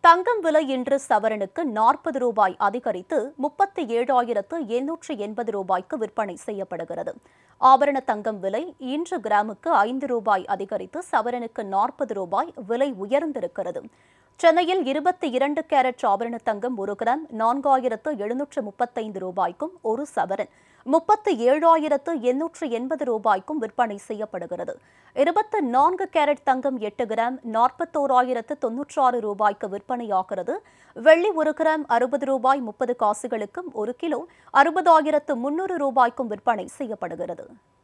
தங்கம் விலை இன்று சவரனுக்கு நாற்பது ரூபாய் அதிகரித்து முப்பத்தி ஏழாயிரத்து எண்ணூற்று எண்பது ரூபாய்க்கு விற்பனை செய்யப்படுகிறது ஆபரண தங்கம் விலை இன்று கிராமுக்கு ஐந்து ரூபாய் அதிகரித்து சவரனுக்கு நாற்பது ரூபாய் விலை உயர்ந்திருக்கிறது சென்னையில் இருபத்தி இரண்டு கேரட் ஆபரண தங்கம் ஒரு கிராம் நான்காயிரத்து எழுநூற்று முப்பத்தைந்து ரூபாய்க்கும் ஒரு சவரன் முப்பத்து ஏழாயிரத்து எண்ணூற்று எண்பது ரூபாய்க்கும் விற்பனை செய்யப்படுகிறது இருபத்து நான்கு கேரட் தங்கம் எட்டு கிராம் நாற்பத்தோராயிரத்து தொன்னூற்றாறு ரூபாய்க்கு விற்பனையாகிறது வெள்ளி ஒரு கிராம் அறுபது ரூபாய் முப்பது காசுகளுக்கும் ஒரு கிலோ அறுபதாயிரத்து முன்னூறு ரூபாய்க்கும் விற்பனை செய்யப்படுகிறது